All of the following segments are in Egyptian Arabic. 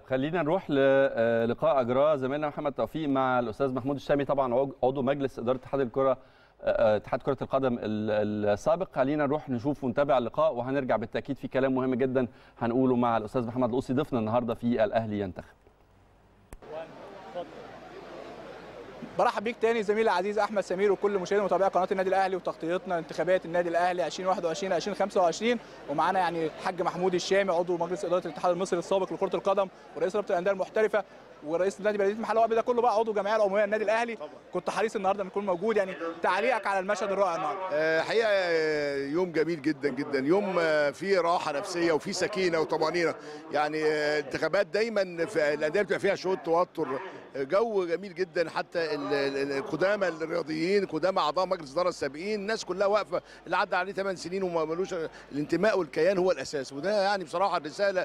خلينا نروح للقاء اجراه زميلنا محمد توفيق مع الاستاذ محمود الشامي طبعا عضو مجلس اداره اتحاد الكره اتحاد كره القدم السابق خلينا نروح نشوف ونتابع اللقاء وهنرجع بالتاكيد في كلام مهم جدا هنقوله مع الاستاذ محمد القوسي ضيفنا النهارده في الاهلي ينتخب برحب بيك تاني زميلي العزيز احمد سمير وكل مشاهدي ومتابعي قناه النادي الاهلي وتغطيتنا انتخابات النادي الاهلي 2021 2025 ومعانا يعني الحاج محمود الشامي عضو مجلس اداره الاتحاد المصري السابق لكره القدم ورئيس رابطه الانديه المحترفه ورئيس نادي بلديه المحله وقبل ده كله بقى عضو الجمعيه العموميه للنادي الاهلي طبعا. كنت حريص النهارده ان يكون موجود يعني تعليقك على المشهد الرائع النهارده أه حقيقه يوم جميل جدا جدا يوم فيه راحه نفسيه وفيه سكينه وطمانينه يعني انتخابات دايما في الانديه بتبقى فيها شوط توتر جو جميل جدا حتى القدامى الرياضيين قدامى اعضاء مجلس الاداره السابقين الناس كلها واقفه اللي عدى عليه 8 سنين وما ملوش الانتماء والكيان هو الاساس وده يعني بصراحه الرساله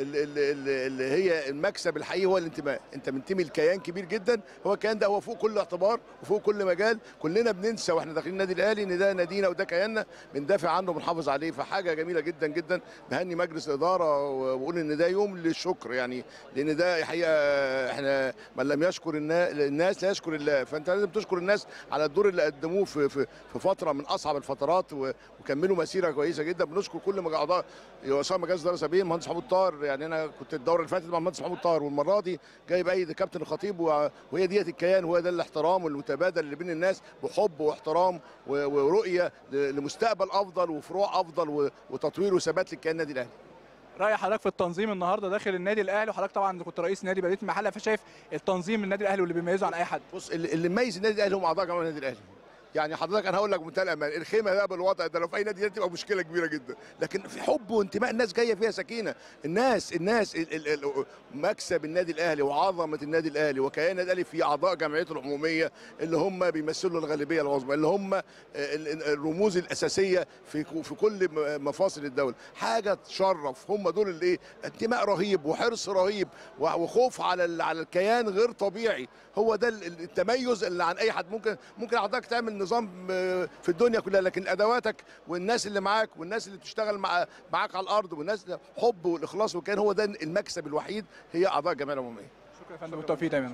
اللي هي المكسب الحقيقي هو الانتماء انت منتمي لكيان كبير جدا هو الكيان ده هو فوق كل اعتبار وفوق كل مجال كلنا بننسى واحنا داخلين النادي الاهلي ان ده نادينا وده كياننا بندافع عنه وبنحافظ عليه فحاجه جميله جدا جدا بهني مجلس الاداره واقول ان ده يوم للشكر يعني لان ده حقيقه احنا من لم يشكر الناس لا يشكر الله فانت لازم تشكر الناس على الدور اللي قدموه في في, في فتره من اصعب الفترات وكملوا مسيره كويسه جدا بنشكر كل اعضاء رؤساء مجلس الاداره السابقين المهندس محمود طاهر يعني انا كنت الدوره اللي فاتت مع المهندس محمود طاهر والمره دي جاي بايد كابتن الخطيب وهي ديت الكيان وهو ده الاحترام والمتبادل اللي بين الناس بحب واحترام ورؤيه لمستقبل افضل وفروع افضل وتطوير وثبات للكيان النادي الاهلي رايح حضرتك في التنظيم النهارده داخل النادي الاهلي وحضرتك طبعا كنت رئيس نادي بلديه المحله فشايف التنظيم النادي الاهلي واللي بيميزه عن اي حد بص اللي مميز النادي الاهلي هم اعضاء جمعيه النادي الاهلي يعني حضرتك انا هقول لك بمنتهى الامان الخيمه ده بالوضع ده لو في اي نادي تبقى مشكله كبيره جدا لكن في حب وانتماء الناس جايه فيها سكينه الناس الناس ال ال مكسب النادي الاهلي وعظمه النادي الاهلي وكيان النادي الاهلي في اعضاء جمعيته العموميه اللي هم بيمثلوا الغالبيه العظمى اللي هم الرموز الاساسيه في في كل مفاصل الدوله حاجه تشرف هم دول اللي ايه انتماء رهيب وحرص رهيب وخوف على على الكيان غير طبيعي هو ده التميز اللي عن اي حد ممكن ممكن حضرتك تعمل نظام في الدنيا كلها لكن ادواتك والناس اللي معاك والناس اللي بتشتغل مع معاك على الارض والناس حب والاخلاص وكان هو ده المكسب الوحيد هي اعضاء الجمعيه العموميه شكرا يا فندم بالتوفيق دايما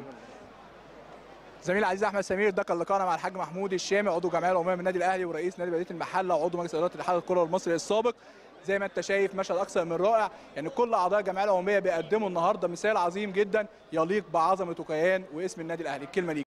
زميلي العزيز احمد سمير ده كان لقاءنا مع الحاج محمود الشامي عضو الجمعيه العموميه من النادي الاهلي ورئيس نادي بلديه المحله وعضو مجلس اداره اتحاد الكره المصري السابق زي ما انت شايف مشهد اكثر من رائع يعني كل اعضاء الجمعيه العموميه بيقدموا النهارده مثال عظيم جدا يليق بعظمه وكيان واسم النادي الاهلي الكلمه ليك